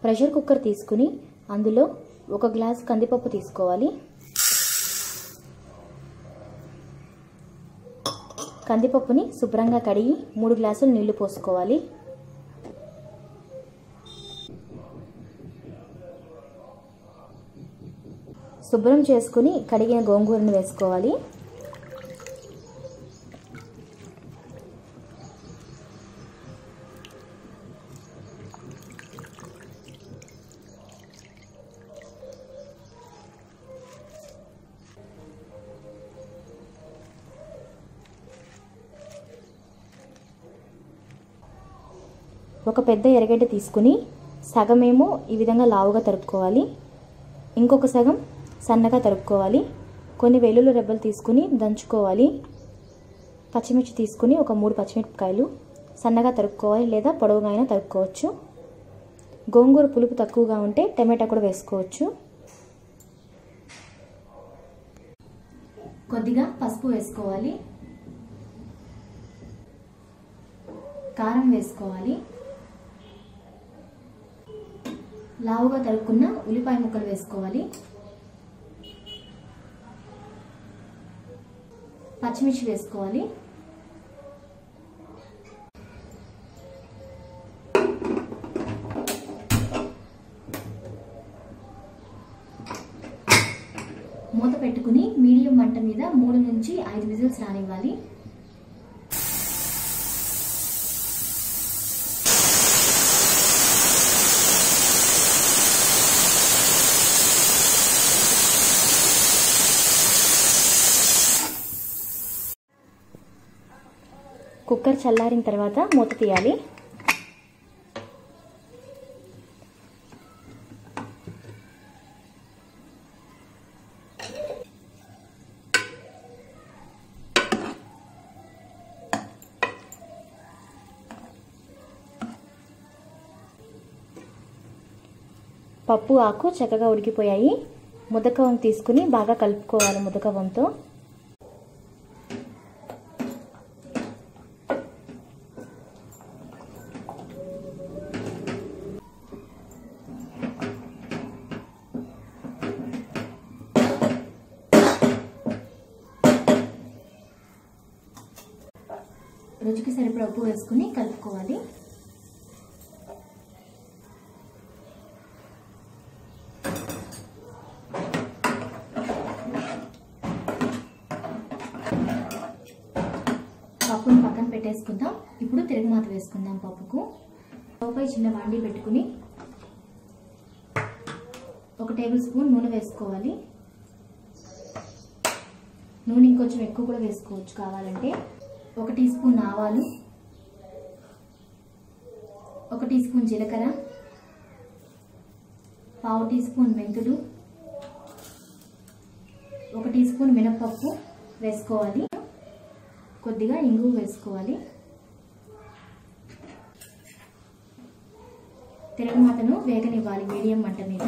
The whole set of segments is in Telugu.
ప్రెషర్ కుక్కర్ తీసుకుని అందులో ఒక గ్లాస్ కందిపప్పు తీసుకోవాలి కందిపప్పుని శుభ్రంగా కడిగి మూడు గ్లాసులు నీళ్లు పోసుకోవాలి శుభ్రం చేసుకుని కడిగిన గోంగూరను వేసుకోవాలి ఒక పెద్ద ఎరగడ్డ తీసుకుని సగమేమో ఈ విధంగా లావుగా తరుక్కోవాలి ఇంకొక సగం సన్నగా తరుక్కోవాలి కొన్ని వెల్లుల్లి రెబ్బలు తీసుకుని దంచుకోవాలి పచ్చిమిర్చి తీసుకుని ఒక మూడు పచ్చిమిరపకాయలు సన్నగా తరుక్కోవాలి లేదా పొడవుగా అయినా తరుక్కోవచ్చు గోంగూర పులుపు తక్కువగా ఉంటే టమాటా కూడా వేసుకోవచ్చు కొద్దిగా పసుపు వేసుకోవాలి కారం వేసుకోవాలి లావుగా తరుక్కున్న ఉల్లిపాయ ముక్కలు వేసుకోవాలి పచ్చిమిర్చి వేసుకోవాలి మూత పెట్టుకుని మీడియం మంట మీద మూడు నుంచి ఐదు విజిల్స్ రానివ్వాలి కుక్కర్ చల్లారిన తర్వాత మూత తీయాలి పప్పు ఆకు చక్కగా ఉడికిపోయాయి ముద్దకవం తీసుకుని బాగా కలుపుకోవాలి ముద్దకవంతో రుచికి సరిపడా ఉప్పు వేసుకుని కలుపుకోవాలి పప్పును పక్కన పెట్టేసుకుందాం ఇప్పుడు తిరుగుమాత వేసుకుందాం పప్పుకు పప్పుపై చిన్న వండి పెట్టుకుని ఒక టేబుల్ స్పూన్ నూనె వేసుకోవాలి నూనె ఇంకొంచెం ఎక్కువ కూడా వేసుకోవచ్చు కావాలంటే ఒక టీ స్పూన్ ఆవాలు ఒక టీ స్పూన్ జీలకర్ర పావు టీ స్పూన్ మెంతులు ఒక టీ స్పూన్ మినపప్పు వేసుకోవాలి కొద్దిగా ఇంగు వేసుకోవాలి తిరగమాతను వేగనివ్వాలి మీడియం మంట మీద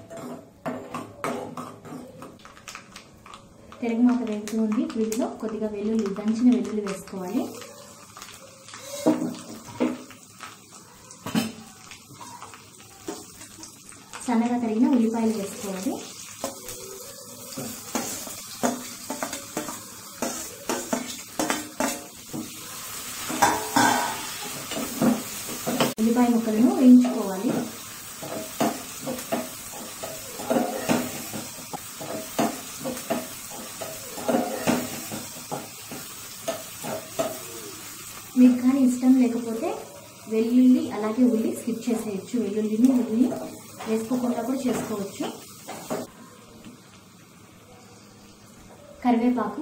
తిరగమాత వేగుతూ ఉంది వీటిలో కొద్దిగా వెల్లుల్లి దంచిన వెల్లుల్లి వేసుకోవాలి సన్నగా తరిగిన ఉల్లిపాయలు వేసుకోవాలి ఉల్లిపాయ ముక్కలను వేయించుకోవాలి మీకు కానీ ఇష్టం లేకపోతే వెల్లుల్లి అలాగే ఉల్లి స్కిప్ చేసేయచ్చు వెల్లుల్లిని ఉల్లి వేసుకోకుండా కూడా చేసుకోవచ్చు కరివేపాకు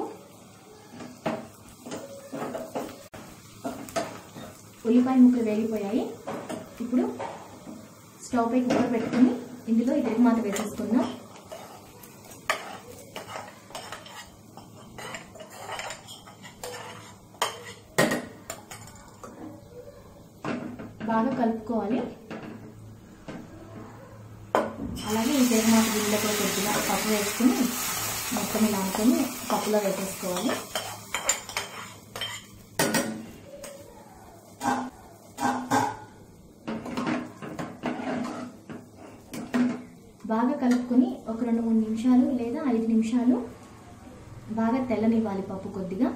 ఉల్లిపాయ ముక్కలు వేగిపోయాయి ఇప్పుడు స్టవ్ పై కుక్కర్ పెట్టుకుని ఇందులో ఈ తిరుగుమాత వేసేసుకుందాం బాగా కలుపుకోవాలి అలాగే ఈ తిరుగుమాత గిన్నెలో కూడా కొద్దిగా పప్పు వేసుకుని మొత్తం ఇలా అనుకొని పప్పులో వేసేసుకోవాలి బాగా కలుపుకొని ఒక రెండు మూడు నిమిషాలు లేదా ఐదు నిమిషాలు బాగా తెల్లనివ్వాలి పప్పు కొద్దిగా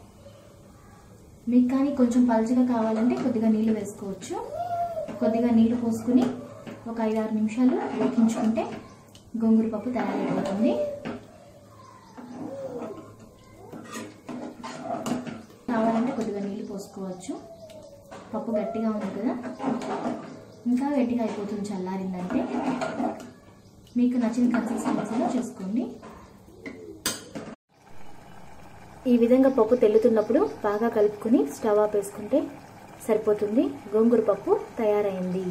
మీకు కానీ కొంచెం పలుచగా కావాలంటే కొద్దిగా నీళ్ళు వేసుకోవచ్చు కొద్దిగా నీళ్ళు పోసుకుని ఒక ఐదు ఆరు నిమిషాలు ఉడికించుకుంటే గోంగూర పప్పు తయారైపోతుంది కావాలంటే కొద్దిగా నీళ్ళు పోసుకోవచ్చు పప్పు గట్టిగా ఉంది కదా ఇంకా గట్టిగా అయిపోతుంది చల్లారిందంటే మీకు నచ్చిన కన్సిస్టెన్సీలో చేసుకోండి ఈ విధంగా పప్పు తెల్లుతున్నప్పుడు బాగా కలుపుకొని స్టవ్ ఆఫ్ వేసుకుంటే సరిపోతుంది గోంగూర పప్పు తయారైంది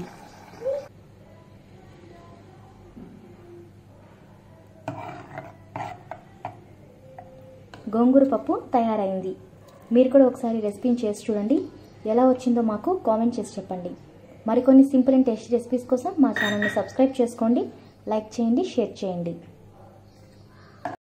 గోంగూర పప్పు తయారైంది మీరు కూడా ఒకసారి రెసిపీని చేసి చూడండి ఎలా వచ్చిందో మాకు కామెంట్ చేసి చెప్పండి మరికొన్ని సింపుల్ అండ్ టేస్టీ రెసిపీస్ కోసం మా ఛానల్ని సబ్స్క్రైబ్ చేసుకోండి లైక్ చేయండి షేర్ చేయండి